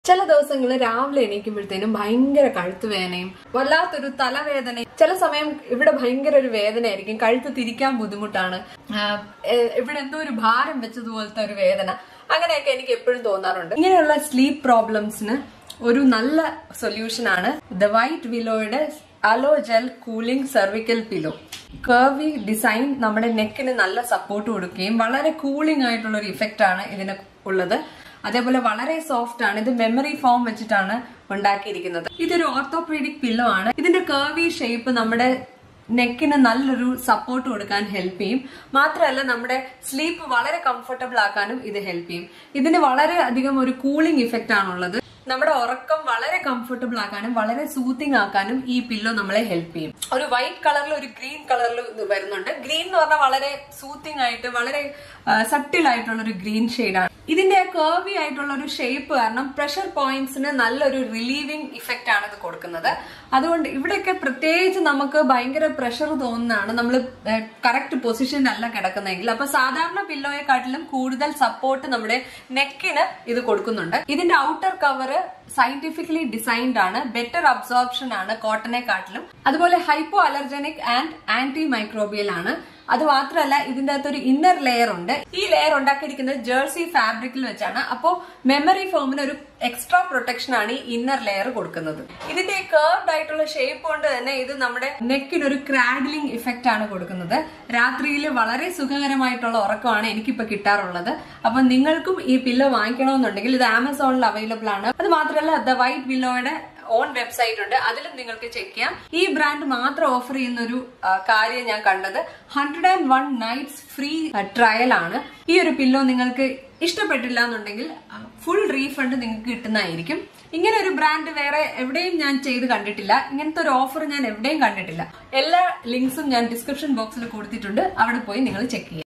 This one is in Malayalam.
ചില ദിവസങ്ങളിൽ രാവിലെ എണീക്കുമ്പോഴത്തേനും ഭയങ്കര കഴുത്ത് വേദനയും വല്ലാത്തൊരു തലവേദനയും ചില സമയം ഇവിടെ ഭയങ്കര ഒരു വേദനയായിരിക്കും കഴുത്ത് തിരിക്കാൻ ബുദ്ധിമുട്ടാണ് ആഹ് എ- ഇവിടെ എന്തോ ഒരു ഭാരം വെച്ചതുപോലത്തെ ഒരു വേദന അങ്ങനെയൊക്കെ എനിക്ക് എപ്പോഴും തോന്നാറുണ്ട് ഇങ്ങനെയുള്ള സ്ലീപ്പ് പ്രോബ്ലംസിന് ഒരു നല്ല സൊല്യൂഷൻ ആണ് ദ വൈറ്റ് വിലോയുടെ aloe gel cooling cervical pillow curvy design നമ്മുടെ നെക്കിന് നല്ല സപ്പോർട്ട് കൊടുക്കുകയും വളരെ കൂളിംഗ് ആയിട്ടുള്ള ഒരു ഇഫക്റ്റ് ആണ് ഇതിന് ഉള്ളത് അതേപോലെ വളരെ സോഫ്റ്റ് ആണ് ഇത് മെമ്മറി ഫോം വെച്ചിട്ടാണ് ഉണ്ടാക്കിയിരിക്കുന്നത് ഇതൊരു ഓർത്തോപീഡിക് പില്ലോ ആണ് ഇതിന്റെ കർവി ഷേപ്പ് നമ്മുടെ നെക്കിന് നല്ലൊരു സപ്പോർട്ട് കൊടുക്കാൻ ഹെൽപ്പ് ചെയ്യും മാത്രമല്ല നമ്മുടെ സ്ലീപ്പ് വളരെ കംഫർട്ടബിൾ ആക്കാനും ഇത് ഹെൽപ്പ് ചെയ്യും ഇതിന് വളരെ അധികം ഒരു കൂളിംഗ് ഇഫക്റ്റ് ആണുള്ളത് നമ്മുടെ ഉറക്കം വളരെ കംഫർട്ടബിൾ ആക്കാനും വളരെ സൂത്തിങ് ആക്കാനും ഈ പില്ലോ നമ്മളെ ഹെൽപ്പ് ചെയ്യും ഒരു വൈറ്റ് കളറിൽ ഒരു ഗ്രീൻ കളറിൽ ഇത് വരുന്നുണ്ട് ഗ്രീൻ എന്ന് പറഞ്ഞാൽ വളരെ സൂത്തിങ് ആയിട്ട് വളരെ സട്ടിൽ ആയിട്ടുള്ള ഒരു ഗ്രീൻ ഷെയ്ഡാണ് ഇതിന്റെ കേർവി ആയിട്ടുള്ള ഒരു ഷേപ്പ് കാരണം പ്രഷർ പോയിന്റ്സിന് നല്ലൊരു റിലീവിംഗ് ഇഫക്റ്റ് ആണ് ഇത് കൊടുക്കുന്നത് അതുകൊണ്ട് ഇവിടെയൊക്കെ പ്രത്യേകിച്ച് നമുക്ക് ഭയങ്കര പ്രഷർ തോന്നുന്നതാണ് നമ്മൾ കറക്റ്റ് പൊസിഷനിലല്ല കിടക്കുന്നതെങ്കിൽ അപ്പൊ സാധാരണ പില്ലോയെക്കാട്ടിലും കൂടുതൽ സപ്പോർട്ട് നമ്മുടെ നെക്കിന് ഇത് കൊടുക്കുന്നുണ്ട് ഇതിന്റെ ഔട്ടർ കവർ സയന്റിഫിക്കലി ഡിസൈൻഡ് ആണ് ബെറ്റർ അബ്സോർപ്ഷൻ ആണ് കോട്ടനെ കാട്ടിലും അതുപോലെ hypoallergenic and antimicrobial ആണ് അത് മാത്രമല്ല ഇതിന്റെ അകത്ത് ഒരു ഇന്നർ ലെയർ ഉണ്ട് ഈ ലെയർ ഉണ്ടാക്കിയിരിക്കുന്നത് ജേഴ്സി ഫാബ്രിക്കിൽ വെച്ചാണ് അപ്പോൾ മെമ്മറി ഫോമിന് ഒരു എക്സ്ട്രാ പ്രൊട്ടക്ഷൻ ആണ് ഈ ഇന്നർ ലെയർ കൊടുക്കുന്നത് ഇതിന്റെ കേർവ്ഡ് ആയിട്ടുള്ള ഷേപ്പ് കൊണ്ട് തന്നെ ഇത് നമ്മുടെ നെക്കിന് ഒരു ക്രാഡ്ലിംഗ് ഇഫക്റ്റ് ആണ് കൊടുക്കുന്നത് രാത്രിയിൽ വളരെ സുഖകരമായിട്ടുള്ള ഉറക്കമാണ് എനിക്കിപ്പോ കിട്ടാറുള്ളത് അപ്പൊ നിങ്ങൾക്കും ഈ പില്ലോ വാങ്ങിക്കണമെന്നുണ്ടെങ്കിൽ ഇത് ആമസോണിൽ അവൈലബിൾ ആണ് അത് മാത്രമല്ല ദ വൈറ്റ് വില്ലോയുടെ ഓൺ വെബ്സൈറ്റ് ഉണ്ട് അതിലും നിങ്ങൾക്ക് ചെക്ക് ചെയ്യാം ഈ ബ്രാൻഡ് മാത്രം ഓഫർ ചെയ്യുന്ന ഒരു ആ, കാര്യം ഞാൻ കണ്ടത് hundred and one nights free trial ആണ് ഈ ഒരു പില്ലോ നിങ്ങൾക്ക് ഇഷ്ടപ്പെട്ടില്ല എന്നുണ്ടെങ്കിൽ ഫുൾ റീഫണ്ട് നിങ്ങൾക്ക് കിട്ടുന്നതായിരിക്കും ഇങ്ങനെ ഒരു ബ്രാൻഡ് വേറെ എവിടെയും ഞാൻ ചെയ്ത് കണ്ടിട്ടില്ല ഇങ്ങനത്തെ ഒരു ഓഫർ ഞാൻ എവിടെയും കണ്ടിട്ടില്ല എല്ലാ ലിങ്ക്സും ഞാൻ ഡിസ്ക്രിപ്ഷൻ ബോക്സിൽ കൊടുത്തിട്ടുണ്ട് അവിടെ പോയി നിങ്ങൾ ചെക്ക് ചെയ്യാം